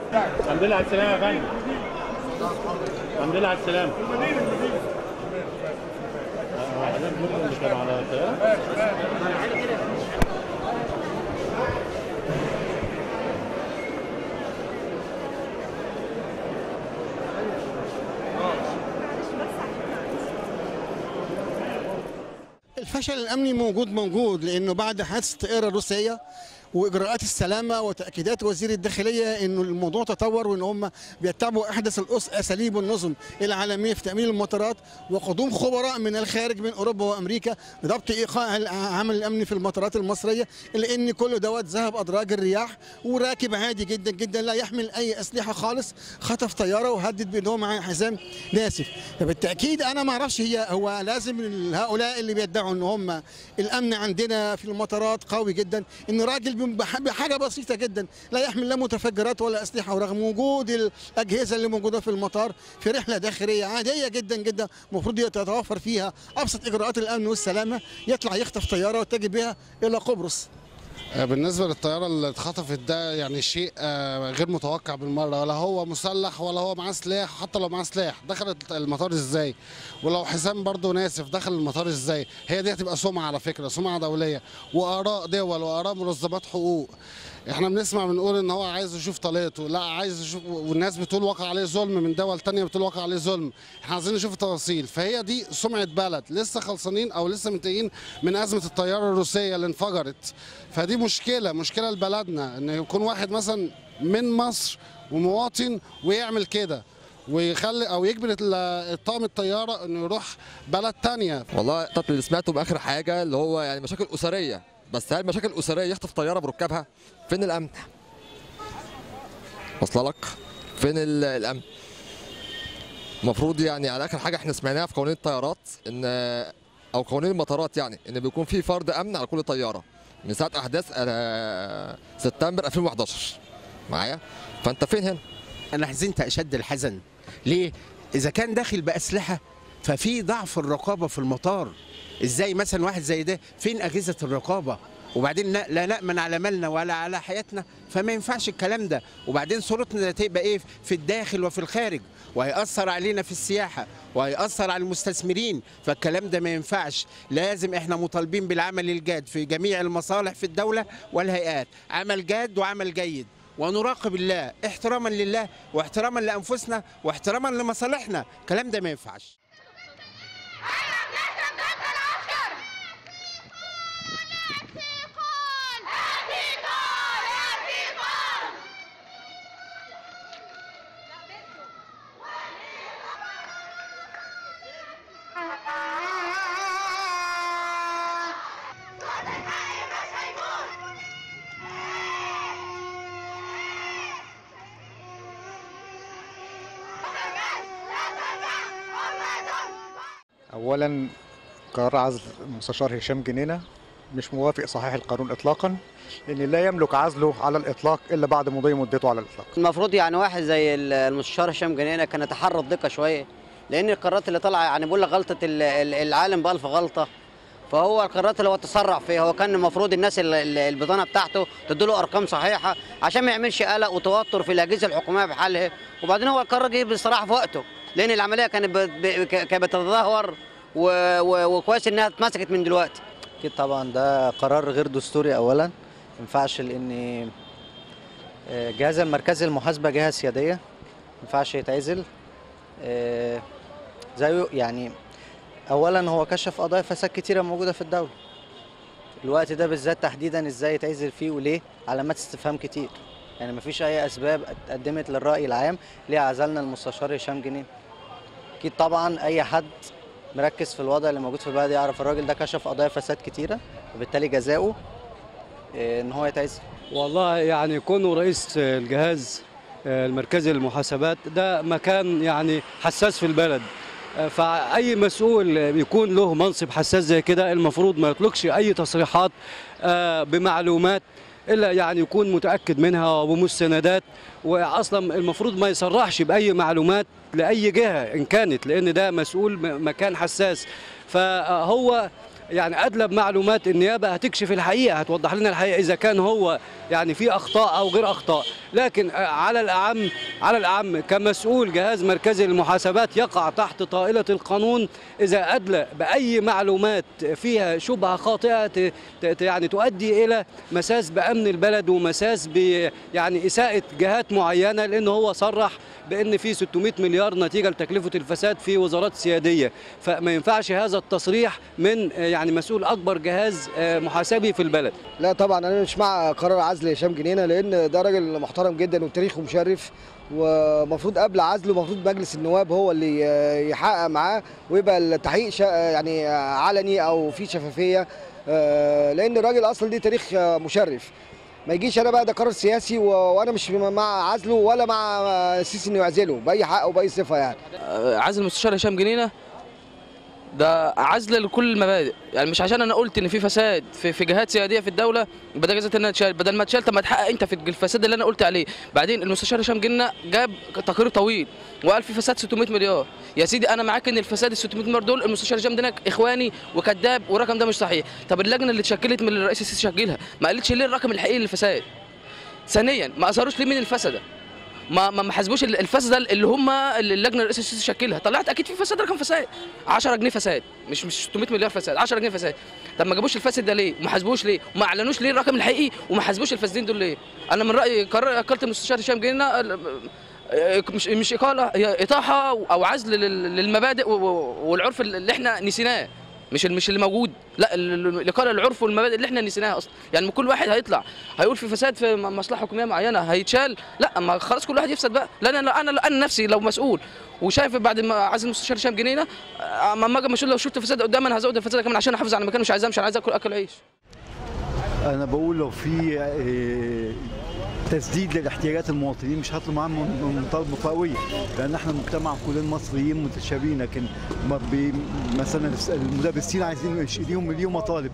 الحمد لله على السلامة يا فندم الحمد لله على السلامة آه، حضرتك ممكن اللي كانوا على الطيارة؟ الفشل الامني موجود موجود لانه بعد حادثه الطائره الروسيه واجراءات السلامه وتاكيدات وزير الداخليه انه الموضوع تطور وان هم بيتبعوا احدث الأس اساليب والنظم العالميه في تامين المطارات وقدوم خبراء من الخارج من اوروبا وامريكا لضبط ايقاع العمل الامني في المطارات المصريه الا ان كل دوت ذهب ادراج الرياح وراكب عادي جدا جدا لا يحمل اي اسلحه خالص خطف طياره وهدد بان هو معاه حزام ناسف فبالتاكيد انا ما اعرفش هي هو لازم هؤلاء اللي بيدعوا ان هم الامن عندنا في المطارات قوي جدا ان راجل بح- بحاجه بسيطه جدا لا يحمل لا متفجرات ولا اسلحه ورغم وجود الاجهزه اللي موجوده في المطار في رحله داخليه عاديه جدا جدا المفروض يتوفر فيها ابسط اجراءات الامن والسلامه يطلع يخطف طياره ويتجه بها الى قبرص آه، بالنسبة للطيارة اللي اتخطفت ده يعني شيء آه، غير متوقع بالمرة ولا هو مسلح ولا هو معاه سلاح حتى لو معاه سلاح دخلت المطار ازاي ولو حزام برضه ناسف دخل المطار ازاي هي دي هتبقى سمعة على فكرة سمعة دولية وآراء دول وآراء منظمات حقوق احنا بنسمع بنقول ان هو عايز يشوف طليقته لا عايز يشوف والناس بتقول وقع عليه ظلم من دول تانية بتقول وقع عليه ظلم احنا عايزين نشوف التفاصيل فهي دي سمعة بلد لسه خلصانين او لسه منتهيين من ازمة الطيارة الروسية اللي انفجرت فدي مشكلة مشكلة لبلدنا ان يكون واحد مثلا من مصر ومواطن ويعمل كده ويخلي او يجبر ال- الطاقم الطياره انه يروح بلد تانية والله طب اللي سمعته باخر حاجه اللي هو يعني مشاكل اسريه بس هل مشاكل اسريه يخطف طياره بركابها فين الامن واصله لك فين ال- الامن المفروض يعني على اخر حاجه احنا سمعناها في قوانين الطيارات ان او قوانين المطارات يعني ان بيكون في فرد امن على كل طياره من ساعه احداث آه، سبتمبر 2011 معايا فانت فين هنا انا حزنت اشد الحزن ليه اذا كان داخل باسلحه ففي ضعف الرقابه في المطار ازاي مثلا واحد زي ده فين اجهزه الرقابه وبعدين لا, لا نامن على مالنا ولا على حياتنا فما ينفعش الكلام ده وبعدين صورتنا تبقى ايه في الداخل وفي الخارج وهيأثر علينا في السياحة وهيأثر على المستثمرين فالكلام ده ما ينفعش لازم احنا مطالبين بالعمل الجاد في جميع المصالح في الدولة والهيئات عمل جاد وعمل جيد ونراقب الله احتراما لله واحتراما لانفسنا واحتراما لمصالحنا الكلام ده ما ينفعش اولا قرار عزل المستشار هشام جنينه مش موافق صحيح القانون اطلاقا لان لا يملك عزله على الاطلاق الا بعد مضي مدته على الاطلاق المفروض يعني واحد زي ال- المستشار هشام جنينه كان يتحرى الدقه شويه لان القرارات اللي طالعه يعني بقول لك غلطه ال- ال- العالم بألف غلطه فهو القرارات اللي هو تسرع فيها هو كان المفروض الناس ال- ال- البطانه بتاعته تديله ارقام صحيحه عشان ما يعملش قلق وتوتر في الاجهزه الحكوميه بحالها وبعدين هو القرار جه بصراحه في وقته لان العمليه كانت ب- ب- ك- كانت بتتدهور و- و- وكويس انها اتمسكت من دلوقتي اكيد طبعا ده قرار غير دستوري اولا ما ينفعش لان آه، الجهاز المركزي للمحاسبه جهه سياديه ما ينفعش يتعزل آه، زيه يعني اولا هو كشف قضايا فساد كتيره موجوده في الدوله الوقت ده بالذات تحديدا ازاي يتعزل فيه وليه علامات استفهام كتير يعني مفيش اي اسباب اتقدمت للراي العام ليه عزلنا المستشار هشام جنين اكيد طبعا اي حد مركز في الوضع اللي موجود في البلد يعرف الراجل ده كشف قضايا فساد كتيره وبالتالي جزاؤه آه، ان هو يتعزل والله يعني كونه رئيس الجهاز المركزي للمحاسبات ده مكان يعني حساس في البلد فأي مسؤول يكون له منصب حساس زي كده المفروض ما يطلقش أي تصريحات آه، بمعلومات إلا يعني يكون متأكد منها ومستندات وأصلا المفروض ما يصرحش بأي معلومات لأي جهة إن كانت لأن ده مسؤول م- مكان حساس فهو يعني ادلى بمعلومات النيابه هتكشف الحقيقه هتوضح لنا الحقيقه اذا كان هو يعني في اخطاء او غير اخطاء لكن آه، على الاعم على الاعم كمسؤول جهاز مركزي للمحاسبات يقع تحت طائله القانون اذا ادلى باي معلومات فيها شبهه خاطئه ت- ت- يعني تؤدي الى مساس بامن البلد ومساس ب يعني اساءه جهات معينه لانه هو صرح بان في 600 مليار نتيجه لتكلفه الفساد في وزارات سياديه فما ينفعش هذا التصريح من آه، يعني مسؤول اكبر جهاز آه، محاسبي في البلد لا طبعا انا مش مع قرار عزل هشام جنينه لان ده راجل محترم جدا وتاريخه مشرف ومفروض قبل عزله المفروض مجلس النواب هو اللي يحقق معاه ويبقى التحقيق شا- يعني علني او في شفافيه آه، لان الراجل اصلا ليه تاريخ مشرف ما يجيش انا بقى ده قرار سياسي و- وانا مش مع عزله ولا مع السيسي انه يعزله باي حق وباي صفه يعني عزل المستشار هشام جنينه ده عزل لكل المبادئ يعني مش عشان انا قلت ان في فساد في, في جهات سياديه في الدوله يبقى ده جزات انها تشال بدل ما تشال طب ما تحقق انت في الفساد اللي انا قلت عليه بعدين المستشار هشام جنينه جاب تقرير طويل وقال في فساد 600 مليار يا سيدي انا معاك ان الفساد ال 600 مليار دول المستشار هشام جنينه اخواني وكذاب والرقم ده مش صحيح طب اللجنه اللي اتشكلت من الرئيس السيسي شكلها ما قالتش ليه الرقم الحقيقي للفساد ثانيا ما اظهروش ليه مين الفسده ما ما ما حاسبوش ال- الفسده اللي هم اللي اللجنه الرئيسيه السيسي شكلها طلعت اكيد في فساد رقم فساد 10 جنيه فساد مش مش 600 مليار فساد 10 جنيه فساد طب ما جابوش الفاسد ده ليه وما حاسبوش ليه وما اعلنوش ليه الرقم الحقيقي وما حاسبوش الفاسدين دول ليه انا من رايي قرار اقاله المستشار هشام جنينه ال- آه، مش مش اقاله هي اطاحه او عزل لل- للمبادئ و- و- والعرف اللي احنا نسيناه مش ال- مش اللي موجود لا ال- ال- الاقاله العرف والمبادئ اللي احنا نسيناها اصلا يعني كل واحد هيطلع هيقول في فساد في م- مصلحه حكوميه معينه هيتشال لا ما خلاص كل واحد يفسد بقى لا انا انا انا نفسي لو مسؤول وشايف بعد ما عايز المستشار هشام جنينه آه، اما اجي مسؤول لو شفت فساد قدامي انا هزود الفساد كمان عشان احافظ على مكان مش عايز امشي انا عايز اكل اكل عيش انا بقول لو في آه، تسديد للاحتياجات المواطنين مش هطلب معاهم من- مطالبه قويه لان احنا مجتمع كلنا مصريين متشابهين لكن ما بي- مثلا المدرسين عايزين يش- ليهم ليهم مطالب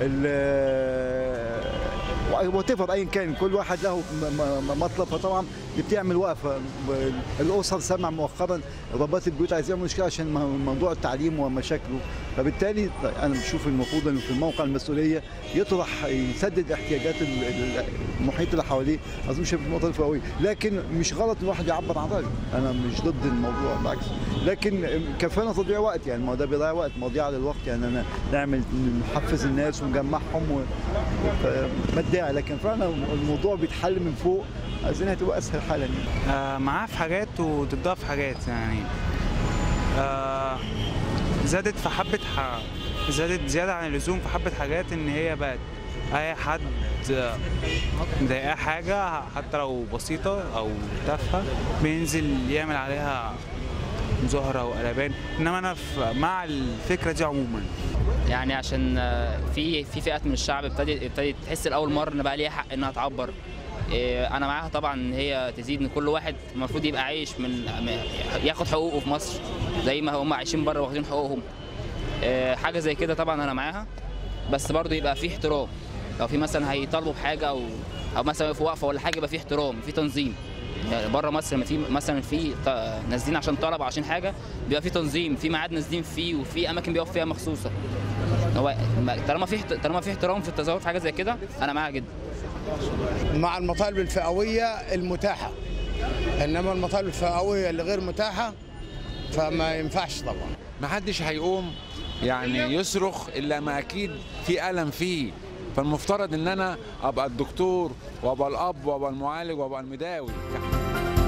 وات ايا كان كل واحد له م- م- مطلب فطبعا دي بتعمل وقفه ب- الاسر سمع مؤخرا ربات البيوت عايزين يعملوا مشكله عشان م- موضوع التعليم ومشاكله فبالتالي انا بشوف المفروض انه في الموقع المسؤوليه يطرح يسدد احتياجات ال- ال- المحيط اللي حواليه اظن مش هيبقى في مطالب قويه لكن مش غلط ان الواحد يعبر عن رايه انا مش ضد الموضوع بالعكس لكن كفانا تضييع وقت يعني ما هو ده بيضيع وقت مضيعه للوقت يعني انا نعمل نحفز الناس ونجمعهم و... ف- ما الداعي لكن فعلا الموضوع بيتحل من فوق عايزينها تبقى اسهل حالا يعني. آه، معاه في حاجات وضدها في حاجات يعني آه، زادت في حبة ح... زادت زيادة عن اللزوم في حبة حاجات إن هي بقت أي حد آه، مضايقاه حاجة حتى لو بسيطة أو تافهة بينزل يعمل عليها مظاهرة وقلبان إنما أنا في- مع الفكرة دي عموما يعني عشان آه، في في فئات من الشعب ابتدت ابتدت تحس لاول مره ان بقى ليها حق انها تعبر إيه، انا معاها طبعا ان هي تزيد ان كل واحد المفروض يبقى عايش من م- ياخد حقوقه في مصر زي ما هم عايشين بره واخدين حقوقهم إيه، حاجه زي كده طبعا انا معاها بس برضه يبقى في احترام لو في مثلا هيطالبوا بحاجه او او مثلا في وقفه ولا حاجه يبقى في احترام في تنظيم يعني بره مصر لما في مثلا في ط- نازلين عشان طلب عشان حاجه بيبقى في تنظيم في ميعاد نازلين فيه وفي اماكن بيقف فيها مخصوصه هو ما- طالما في احت- طالما في احترام في التظاهر في حاجه زي كده انا معاها جدا مع المطالب الفئوية المتاحة إنما المطالب الفئوية اللي غير متاحة فما ينفعش طبعا ما حدش هيقوم يعني يصرخ الا ما اكيد في الم فيه فالمفترض ان انا ابقى الدكتور وابقى الاب وابقى المعالج وابقى المداوي